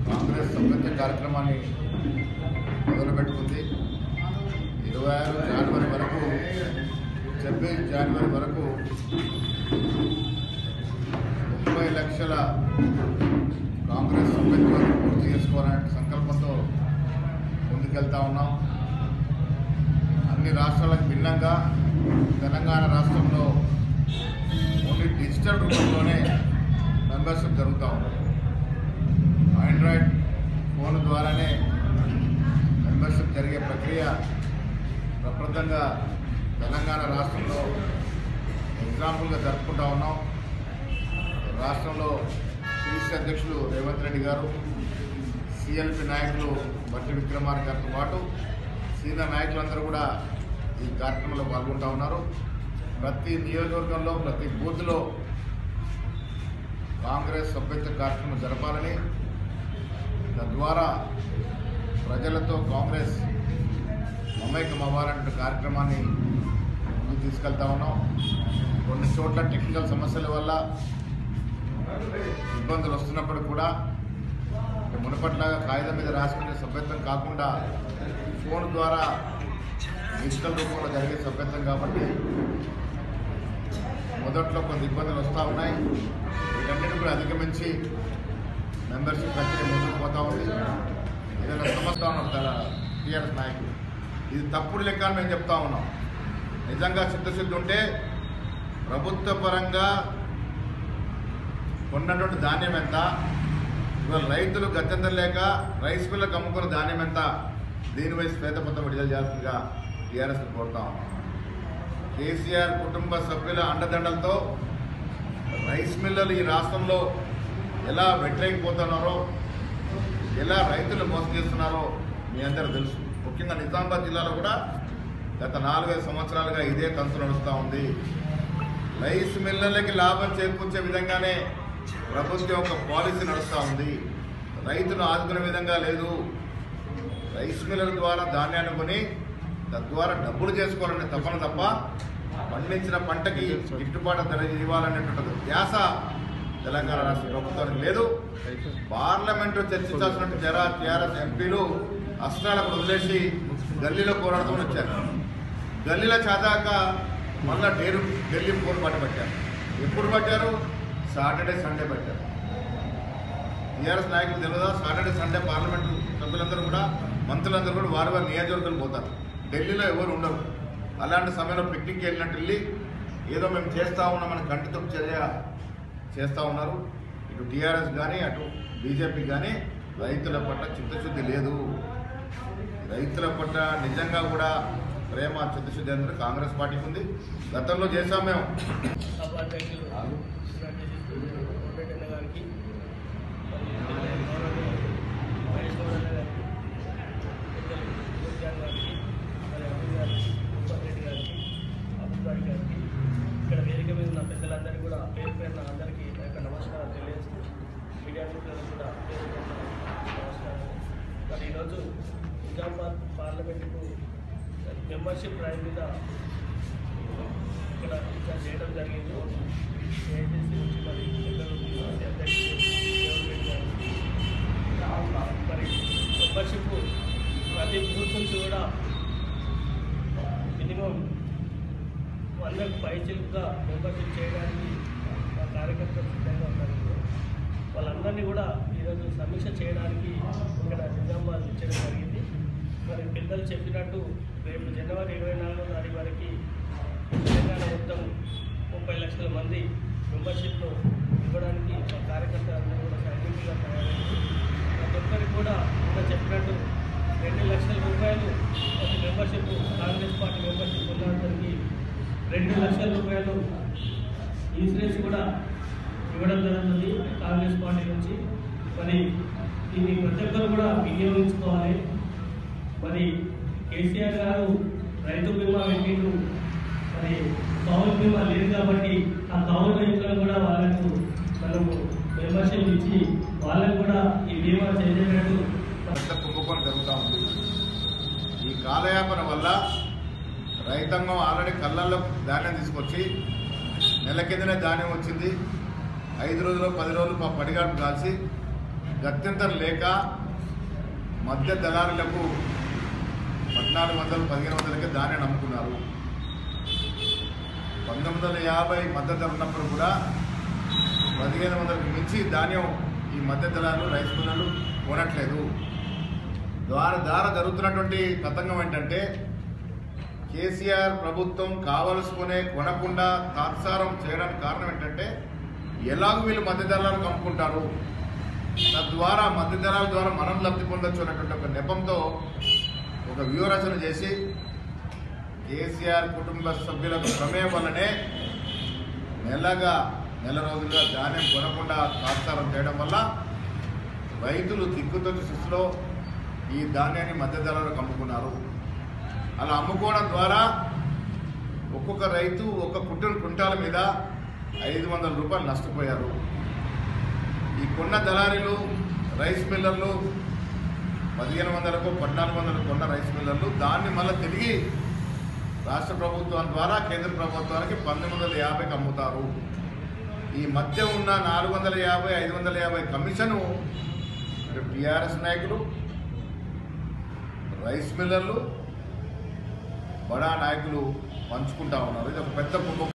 కాంగ్రెస్ సభ్యత్వ కార్యక్రమాన్ని మొదలుపెట్టుకుంది ఇరవై ఆరు జనవరి వరకు ఛబ్బీస్ జనవరి వరకు ముప్పై లక్షల కాంగ్రెస్ సభ్యత్వాన్ని పూర్తి చేసుకోవాలనే సంకల్పంతో ముందుకెళ్తా ఉన్నాం అన్ని రాష్ట్రాలకు భిన్నంగా తెలంగాణ రాష్ట్రంలో ఓన్లీ డిజిటల్ రూపంలోనే మెంబర్షిప్ జరుగుతూ ఉంది ఆండ్రాయిడ్ ఫోన్ ద్వారానే మెంబర్షిప్ జరిగే ప్రక్రియ ప్రప్రదంగా తెలంగాణ రాష్ట్రంలో ఎగ్జాంపుల్గా జరుపుకుంటా ఉన్నాం రాష్ట్రంలో సిఇసి అధ్యక్షులు రేవంత్ రెడ్డి గారు సిఎల్పి నాయకులు బట్టి విక్రమార్ గారితో పాటు సీనియర్ నాయకులందరూ కూడా ఈ కార్యక్రమంలో పాల్గొంటా ఉన్నారు ప్రతి నియోజకవర్గంలో ప్రతి బూత్లో కాంగ్రెస్ సభ్యత్వ కార్యక్రమం జరపాలని తద్వారా ప్రజలతో కాంగ్రెస్ మమైకం అవ్వాలనే కార్యక్రమాన్ని ముందుకు తీసుకెళ్తా ఉన్నాం కొన్ని చోట్ల టెక్నికల్ సమస్యల వల్ల ఇబ్బందులు వస్తున్నప్పుడు కూడా మునపట్లాగా కాగితం మీద రాసుకునే సభ్యత్వం కాకుండా ఫోన్ ద్వారా డిజిటల్ రూపంలో జరిగే సభ్యత్వం కాబట్టి మొదట్లో కొంత ఇబ్బందులు వస్తూ ఉన్నాయి వీటన్నిటి కూడా అధిగమించి మెంబర్షిప్ ప్రక్రియ ముందుకు పోతా ఉంది ఏదైనా సమస్య ఉంటారా టీఆర్ఎస్ నాయకులు ఇది తప్పుడు లెక్క అని మేము చెప్తా ఉన్నాం నిజంగా చిత్తశుద్ధి ఉంటే ప్రభుత్వ పరంగా కొన్నటువంటి ధాన్యం ఎంత ఇవాళ రైతులు గత్యంతరం లేక రైస్ మిల్లకు అమ్ముకున్న ధాన్యం ఎంత దీనిపై శ్వేతపత్రం విడుదల చేయాల్సిందిగా టీఆర్ఎస్ కోరుతా ఉన్నాం కేసీఆర్ కుటుంబ సభ్యుల అండదండలతో రైస్ మిల్లలు ఈ రాష్ట్రంలో ఎలా వ్యతిరేకపోతున్నారో ఎలా రైతులు మోసం చేస్తున్నారో మీ అందరూ తెలుసు ముఖ్యంగా నిజామాబాద్ జిల్లాలో కూడా గత నాలుగైదు సంవత్సరాలుగా ఇదే తంతు నడుస్తూ ఉంది రైస్ మిల్లర్లకి లాభం చేకూర్చే విధంగానే ప్రభుత్వం ఒక పాలసీ నడుస్తూ ఉంది రైతును ఆదుకునే విధంగా లేదు రైస్ మిల్లర్ ద్వారా ధాన్యాన్ని కొని తద్వారా డబ్బులు చేసుకోవాలనే తపన తప్ప పండించిన పంటకి గిట్టుబాటు ధర ఇవ్వాలనేటువంటి ధ్యాస తెలంగాణ రాష్ట్ర ప్రభుత్వానికి లేదు పార్లమెంటు చర్చించాల్సిన జరా టీఆర్ఎస్ ఎంపీలు అస్త్రాలకు వదిలేసి గల్లీలో పోరాడుతూ వచ్చారు గల్లీలో చాదాక మళ్ళా డేరు ఢిల్లీ ఫోన్ పట్టు పట్టారు ఎప్పుడు పట్టారు సాటర్డే సండే పట్టారు టీఆర్ఎస్ నాయకులు తెలియదా సాటర్డే సండే పార్లమెంటు సభ్యులందరూ కూడా మంత్రులందరూ కూడా వారి వారి నియోజకవర్గాలు పోతారు ఢిల్లీలో ఎవరు ఉండరు అలాంటి సమయంలో పిక్నిక్ వెళ్ళినట్టు వెళ్ళి ఏదో మేము చేస్తూ ఉన్నామని కంటితో చర్య చేస్తూ ఉన్నారు ఇటు టీఆర్ఎస్ కానీ అటు బీజేపీ కానీ రైతుల పట్ల చిత్తశుద్ధి లేదు రైతుల పట్ల నిజంగా కూడా ప్రేమ చిత్తశుద్ధి అందరూ కాంగ్రెస్ పార్టీకి ఉంది గతంలో చేశాం మేము సభాధ్యక్షులు కోటరెడ్డి అన్న గారికి మరి గౌరవనీయులు మహేష్ గౌడ్ అన్న గారికి పెద్దలు గురుజాన్ గారికి మరి అభిల్ గారికి భూపత్ రెడ్డి గారికి అబుల్ గారికి ఇక్కడ వేదిక మీద ఉన్న పెద్దలందరికీ కూడా పేరు పేరున అందరికీ నా యొక్క నమస్కారం తెలియజేస్తూ మీడియా మిత్రులకు కూడా పేరు పేరున నమస్కారం మరి ఈరోజు నిజామాబాద్ పార్లమెంటుకు మెంబర్షిప్ డ్రైవ్ మీద ఇక్కడ ఇక్కడ చేయడం జరిగింది ఏజెన్సీ నుంచి మరి పెద్దలు బీసీసీ అధ్యక్షులు రేవంత్ రెడ్డి గారు మరి మెంబర్షిప్ ప్రతి బూత్ నుంచి కూడా మినిమం వందకు పైచిలుగా మెంబర్షిప్ చేయడానికి మా కార్యకర్తలు సిద్ధంగా ఉన్నారు వాళ్ళందరినీ కూడా ఈరోజు సమీక్ష చేయడానికి ఇక్కడ నిజామాబాద్ ఇచ్చడం జరిగింది మరి పెద్దలు చెప్పినట్టు రేపు జనవరి ఇరవై నాలుగో తారీఖు వరకు తెలంగాణ మొత్తం ముప్పై లక్షల మంది మెంబర్షిప్ను ఇవ్వడానికి మా కార్యకర్తలందరూ కూడా సైనికులుగా తయారైంది ప్రతి ఒక్కరికి కూడా ఇంకా చెప్పినట్టు రెండు లక్షల రూపాయలు ఒక మెంబర్షిప్ కాంగ్రెస్ పార్టీ మెంబర్షిప్ ఉన్నవారికి రెండు లక్షల రూపాయలు ఇన్సూరెన్స్ కూడా ఇవ్వడం జరుగుతుంది కాంగ్రెస్ పార్టీ నుంచి మరి దీన్ని ప్రతి ఒక్కరు కూడా వినియోగించుకోవాలి మరి కేసీఆర్ గారు రైతు బీమా పెట్టిండు మరి కౌలు బీమా లేదు కాబట్టి ఆ కౌలు రైతులను కూడా వాళ్ళకు మనము మెంబర్షిప్ ఇచ్చి వాళ్ళకు కూడా ఈ బీమా చేసేటట్టు పెద్ద కుంభకోణం జరుగుతూ ఉంది ఈ కాలయాపన వల్ల రైతాంగం ఆల్రెడీ కళ్ళల్లో ధాన్యం తీసుకొచ్చి నెల కిందనే ధాన్యం వచ్చింది ఐదు రోజులు పది రోజులు మా పడిగాడు కాల్చి గత్యంతరం లేక మధ్య దళారులకు పద్నాలుగు వందలు పదిహేను వందలకే ధాన్యం అమ్ముకున్నారు పంతొమ్మిది వందల యాభై మద్దతు ధర ఉన్నప్పుడు కూడా పదిహేను వందలకు మించి ధాన్యం ఈ మధ్య దళాలు రైస్ మిల్లలు కొనట్లేదు ద్వారా ద్వారా జరుగుతున్నటువంటి తతంగం ఏంటంటే కేసీఆర్ ప్రభుత్వం కావలసుకునే కొనకుండా తాత్సారం చేయడానికి కారణం ఏంటంటే ఎలాగో వీళ్ళు మధ్య దళాలకు అమ్ముకుంటారు తద్వారా మధ్య దళాల ద్వారా మనం లబ్ధి పొందొచ్చు అన్నటువంటి ఒక నెపంతో ఒక వ్యూహరచన చేసి కేసీఆర్ కుటుంబ సభ్యులకు ప్రమేయం వల్లనే నెలగా నెల రోజులుగా ధాన్యం కొనకుండా తాత్సారం చేయడం వల్ల రైతులు దిక్కుతొచ్చి స్థితిలో ఈ ధాన్యాన్ని మధ్య ధరలకు అమ్ముకున్నారు అలా అమ్ముకోవడం ద్వారా ఒక్కొక్క రైతు ఒక్క కుట్టిన కుంటాల మీద ఐదు వందల రూపాయలు నష్టపోయారు ఈ కొన్న దళారీలు రైస్ మిల్లర్లు పదిహేను వందలకు పద్నాలుగు వందలకు కొన్న రైస్ మిల్లర్లు దాన్ని మళ్ళీ తిరిగి రాష్ట్ర ప్రభుత్వం ద్వారా కేంద్ర ప్రభుత్వానికి పంతొమ్మిది వందల యాభైకి అమ్ముతారు ఈ మధ్య ఉన్న నాలుగు వందల యాభై ఐదు వందల యాభై కమిషను టీఆర్ఎస్ నాయకులు రైస్ మిల్లర్లు బడా నాయకులు పంచుకుంటా ఉన్నారు ఇది ఒక పెద్ద కుంభ